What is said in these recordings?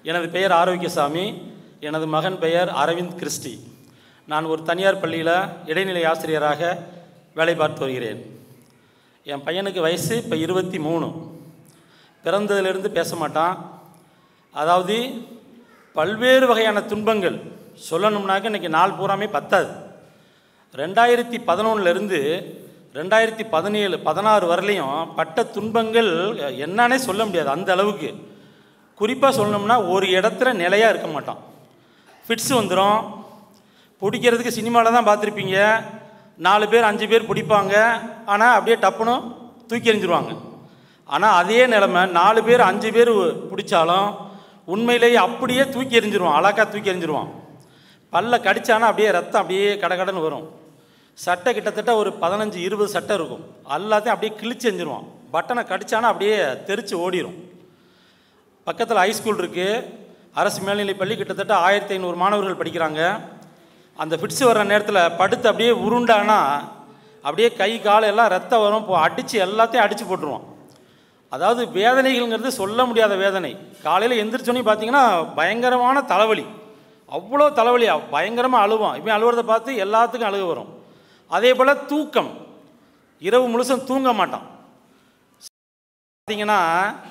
எனது பெயர் ஆரோக்கியசாமி எனது மகன் பெயர் அரவிந்த் கிறிஸ்டி நான் ஒரு தனியார் பள்ளியில் இடைநிலை ஆசிரியராக வேலை பார்த்து வருகிறேன் என் பையனுக்கு வயசு இப்போ இருபத்தி மூணு பிறந்ததிலிருந்து பேச மாட்டான் அதாவது பல்வேறு வகையான துன்பங்கள் சொல்லணும்னாக்க இன்றைக்கி நாள் பூராமே பத்தாது ரெண்டாயிரத்தி பதினொன்றுலேருந்து ரெண்டாயிரத்தி பதினேழு பதினாறு வரலையும் பட்ட துன்பங்கள் என்னன்னே சொல்ல முடியாது அந்த அளவுக்கு குறிப்பாக சொல்லணும்னா ஒரு இடத்துல நிலையாக இருக்க மாட்டான் ஃபிட்ஸ் வந்துடும் பிடிக்கிறதுக்கு சினிமாவில் தான் பார்த்துருப்பீங்க நாலு பேர் அஞ்சு பேர் பிடிப்பாங்க ஆனால் அப்படியே டப்புன்னு தூக்கி எறிஞ்சிருவாங்க ஆனால் அதே நிலமை நாலு பேர் அஞ்சு பேர் பிடிச்சாலும் உண்மையிலேயே அப்படியே தூக்கி எறிஞ்சிருவான் அழகா தூக்கி எறிஞ்சிருவான் பல்ல கடிச்சானா அப்படியே ரத்தம் அப்படியே கடகடன்னு வரும் சட்டை கிட்டத்தட்ட ஒரு பதினஞ்சு இருபது சட்டை இருக்கும் எல்லாத்தையும் அப்படியே கிழிச்சு எறிஞ்சிருவான் பட்டனை கடிச்சானா அப்படியே தெரித்து ஓடிடும் பக்கத்தில் ஹைஸ்கூல் இருக்குது அரசு மேல்நிலைப்பள்ளி கிட்டத்தட்ட ஆயிரத்தி ஐநூறு மாணவர்கள் படிக்கிறாங்க அந்த ஃபிட்ஸ் வர்ற நேரத்தில் படுத்து அப்படியே உருண்டானா அப்படியே கை கால் எல்லாம் ரத்தம் வரும் இப்போ அடித்து எல்லாத்தையும் அடித்து போட்டுருவான் அதாவது வேதனைகள்ங்கிறது சொல்ல முடியாத வேதனை காலையில் எந்திரிச்சோன்னே பார்த்தீங்கன்னா பயங்கரமான தலைவலி அவ்வளோ தலைவலி பயங்கரமாக அழுவான் இவன் அழுவுறதை பார்த்து எல்லாத்துக்கும் அழுக வரும் அதே போல் தூக்கம் இரவு முழுசும் தூங்க மாட்டான் பார்த்தீங்கன்னா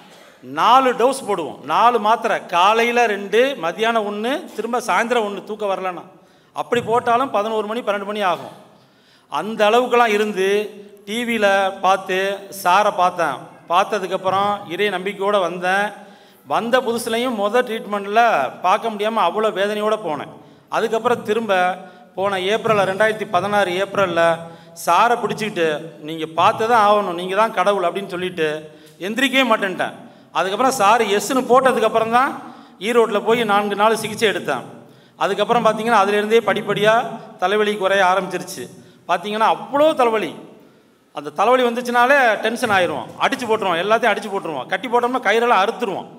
நாலு டோஸ் போடுவோம் நாலு மாத்திரை காலையில் ரெண்டு மதியானம் ஒன்று திரும்ப சாயந்தரம் ஒன்று தூக்கம் வரலன்னா அப்படி போட்டாலும் பதினோரு மணி பன்னெண்டு மணி ஆகும் அந்த அளவுக்கெல்லாம் இருந்து டிவியில் பார்த்து சாரை பார்த்தேன் பார்த்ததுக்கப்புறம் இறை நம்பிக்கையோடு வந்தேன் வந்த புதுசுலையும் மொதல் ட்ரீட்மெண்ட்டில் பார்க்க முடியாமல் அவ்வளோ வேதனையோடு போனேன் அதுக்கப்புறம் திரும்ப போன ஏப்ரலில் ரெண்டாயிரத்தி பதினாறு ஏப்ரலில் சாரை பிடிச்சிக்கிட்டு நீங்கள் பார்த்து தான் ஆகணும் நீங்கள் தான் கடவுள் அப்படின்னு சொல்லிட்டு எந்திரிக்கவே மாட்டேன்ட்டேன் அதுக்கப்புறம் சார் எஸ்ன்னு போட்டதுக்கப்புறம் தான் ஈரோட்டில் போய் நான்கு நாள் சிகிச்சை எடுத்தேன் அதுக்கப்புறம் பார்த்தீங்கன்னா அதுலேருந்தே படிப்படியாக தலைவலி குறைய ஆரம்பிச்சிருச்சு பார்த்தீங்கன்னா அவ்வளோ தலைவலி அந்த தலைவலி வந்துச்சுனாலே டென்ஷன் ஆயிடுவோம் அடித்து போட்டுருவோம் எல்லாத்தையும் அடித்து போட்டுருவோம் கட்டி போட்டோம்னா கயிறெல்லாம் அறுத்துருவோம்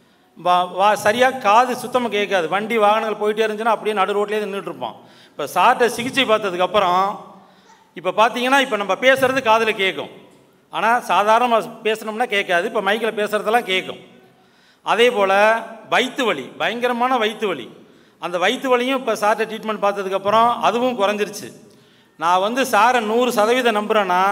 வா வா சரியாக காது சுத்தமாக கேட்காது வண்டி வாகனங்கள் போயிட்டே இருந்துச்சுன்னா அப்படியே நடு ரோட்லேயே நின்றுட்டுருப்போம் இப்போ சார்ட்ட சிகிச்சை பார்த்ததுக்கப்புறம் இப்போ பார்த்தீங்கன்னா இப்போ நம்ம பேசுகிறது காதில் கேட்கும் ஆனால் சாதாரணமாக பேசுனோம்னா கேட்காது இப்போ மைக்கில் பேசுகிறதெல்லாம் கேட்கும் அதே போல் வயிற்று வலி பயங்கரமான வயிற்று வலி அந்த வயிற்று வலியும் இப்போ சார்ட்ட ட்ரீட்மெண்ட் பார்த்ததுக்கப்புறம் அதுவும் குறைஞ்சிருச்சு நான் வந்து சாரை நூறு சதவீதம் நம்புகிறேன்னா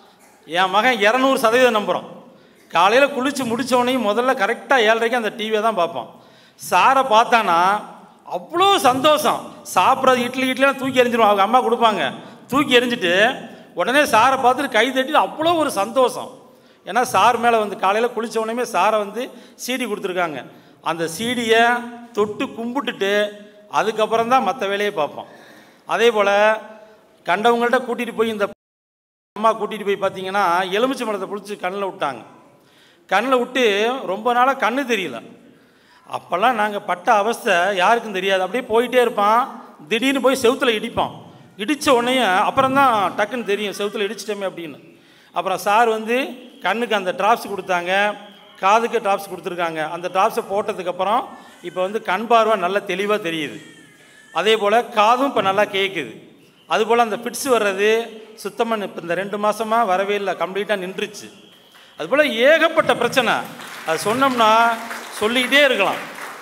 என் மகன் இரநூறு சதவீதம் நம்புகிறோம் காலையில் குளித்து முடித்தவனையும் முதல்ல கரெக்டாக ஏழரைக்கு அந்த டிவியை தான் பார்ப்போம் சாரை பார்த்தானா அவ்வளோ சந்தோஷம் சாப்பிட்றது இட்லி இட்லிலாம் தூக்கி எறிஞ்சிருவோம் அவங்க அம்மா கொடுப்பாங்க தூக்கி எறிஞ்சிட்டு உடனே சாரை பார்த்துட்டு கை தட்டி அவ்வளோ ஒரு சந்தோஷம் ஏன்னா சார் மேலே வந்து காலையில் குளித்த உடனே சாரை வந்து சீடி கொடுத்துருக்காங்க அந்த சீடியை தொட்டு கும்பிட்டுட்டு அதுக்கப்புறம் தான் மற்ற வேலையை பார்ப்போம் அதே போல் கண்டவங்கள்ட்ட கூட்டிகிட்டு போய் இந்த அம்மா கூட்டிகிட்டு போய் பார்த்தீங்கன்னா எலுமிச்சை மரத்தை பிடிச்சி கண்ணில் விட்டாங்க கண்ணில் விட்டு ரொம்ப நாளாக கண்ணு தெரியல அப்போல்லாம் நாங்கள் பட்ட அவஸ்தை யாருக்கும் தெரியாது அப்படியே போயிட்டே இருப்பான் திடீர்னு போய் செவுத்தில் இடிப்பான் இடித்த உடனே அப்புறம் தான் டக்குன்னு தெரியும் செவுத்தில் இடிச்சிட்டோமே அப்படின்னு அப்புறம் சார் வந்து கண்ணுக்கு அந்த ட்ராப்ஸ் கொடுத்தாங்க காதுக்கு ட்ராப்ஸ் கொடுத்துருக்காங்க அந்த ட்ராப்ஸை போட்டதுக்கப்புறம் இப்போ வந்து கண் பார்வை நல்லா தெளிவாக தெரியுது அதே போல் காதும் இப்போ நல்லா கேட்குது அதுபோல் அந்த ஃபிட்ஸ் வர்றது சுத்தமாக இப்போ இந்த ரெண்டு மாதமாக வரவே இல்லை கம்ப்ளீட்டாக நின்றுச்சு அதுபோல் ஏகப்பட்ட பிரச்சனை அது சொன்னோம்னா சொல்லிக்கிட்டே இருக்கலாம்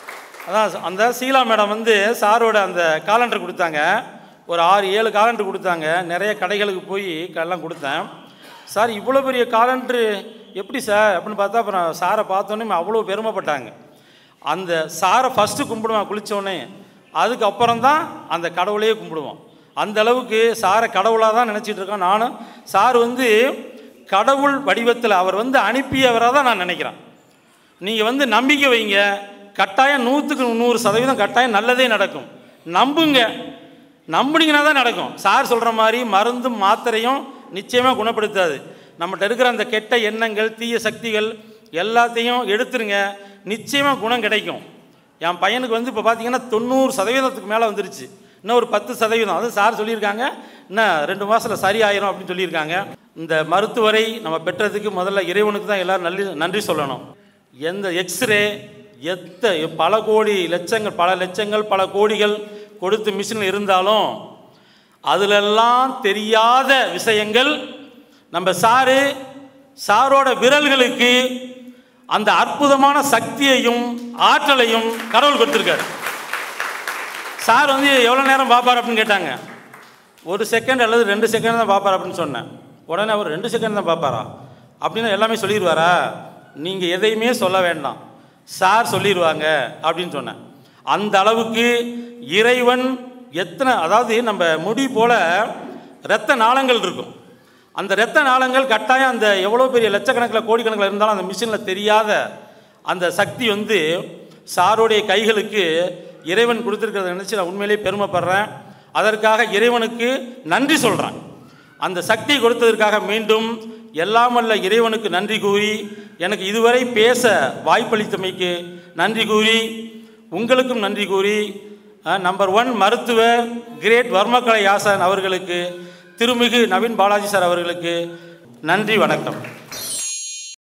அதான் அந்த சீலா மேடம் வந்து சாரோட அந்த காலண்டர் கொடுத்தாங்க ஒரு ஆறு ஏழு காலண்டர் கொடுத்தாங்க நிறைய கடைகளுக்கு போய் எல்லாம் கொடுத்தேன் சார் இவ்வளோ பெரிய காலண்டரு எப்படி சார் அப்படின்னு பார்த்தா அப்புறம் சாரை பார்த்தோன்னே அவ்வளோ பெருமைப்பட்டாங்க அந்த சாரை ஃபஸ்ட்டு கும்பிடுவான் குளித்தோடனே அதுக்கப்புறம் தான் அந்த கடவுளையே கும்பிடுவோம் அந்த அளவுக்கு சாரை கடவுளாக தான் நினச்சிட்டு இருக்கோம் நானும் சார் வந்து கடவுள் வடிவத்தில் அவர் வந்து அனுப்பியவராக தான் நான் நினைக்கிறேன் நீங்கள் வந்து நம்பிக்கை வைங்க கட்டாயம் நூற்றுக்கு நூறு சதவீதம் கட்டாயம் நல்லதே நடக்கும் நம்புங்க நம்புனீங்கன்னா தான் நடக்கும் சார் சொல்கிற மாதிரி மருந்தும் மாத்திரையும் நிச்சயமாக குணப்படுத்தாது நம்மகிட்ட இருக்கிற அந்த கெட்ட எண்ணங்கள் தீய சக்திகள் எல்லாத்தையும் எடுத்துருங்க நிச்சயமாக குணம் கிடைக்கும் என் பையனுக்கு வந்து இப்போ பார்த்தீங்கன்னா தொண்ணூறு சதவீதத்துக்கு மேலே வந்துருச்சு இன்னும் ஒரு பத்து சதவீதம் அது சார் சொல்லியிருக்காங்க இன்னும் ரெண்டு மாதத்தில் சரி ஆயிரும் அப்படின்னு சொல்லியிருக்காங்க இந்த மருத்துவரை நம்ம பெற்றதுக்கு முதல்ல இறைவனுக்கு தான் எல்லோரும் நன்றி நன்றி சொல்லணும் எந்த எக்ஸ்ரே எத்த பல கோடி லட்சங்கள் பல லட்சங்கள் பல கோடிகள் கொடுத்து மிஷின் இருந்தாலும் அதிலெல்லாம் தெரியாத விஷயங்கள் நம்ம சாரு சாரோட விரல்களுக்கு அந்த அற்புதமான சக்தியையும் ஆற்றலையும் கடவுள் கொடுத்துருக்காரு சார் வந்து எவ்வளோ நேரம் பார்ப்பார் அப்படின்னு கேட்டாங்க ஒரு செகண்ட் அல்லது ரெண்டு செகண்ட் தான் பார்ப்பார் அப்படின்னு சொன்னேன் உடனே அவர் ரெண்டு செகண்ட் தான் பார்ப்பாரா அப்படின்னு எல்லாமே சொல்லிடுவாரா நீங்கள் எதையுமே சொல்ல வேண்டாம் சார் சொல்லிடுவாங்க அப்படின்னு சொன்னேன் அந்த அளவுக்கு இறைவன் எத்தனை அதாவது நம்ம முடி போல இரத்த நாளங்கள் இருக்கும் அந்த இரத்த நாளங்கள் கட்டாயம் அந்த எவ்வளோ பெரிய லட்சக்கணக்கில் கோடிக்கணக்கில் இருந்தாலும் அந்த மிஷினில் தெரியாத அந்த சக்தி வந்து சாருடைய கைகளுக்கு இறைவன் கொடுத்துருக்கிறத நினச்சி நான் உண்மையிலேயே பெருமைப்படுறேன் அதற்காக இறைவனுக்கு நன்றி சொல்கிறேன் அந்த சக்தி கொடுத்ததற்காக மீண்டும் எல்லாம் வல்ல இறைவனுக்கு நன்றி கூறி எனக்கு இதுவரை பேச வாய்ப்பளித்தமைக்கு நன்றி கூறி உங்களுக்கும் நன்றி கூறி நம்பர் ஒன் மருத்துவர் கிரேட் வர்மக்கலை ஆசான் அவர்களுக்கு திருமிகு நவீன் பாலாஜி சார் அவர்களுக்கு நன்றி வணக்கம்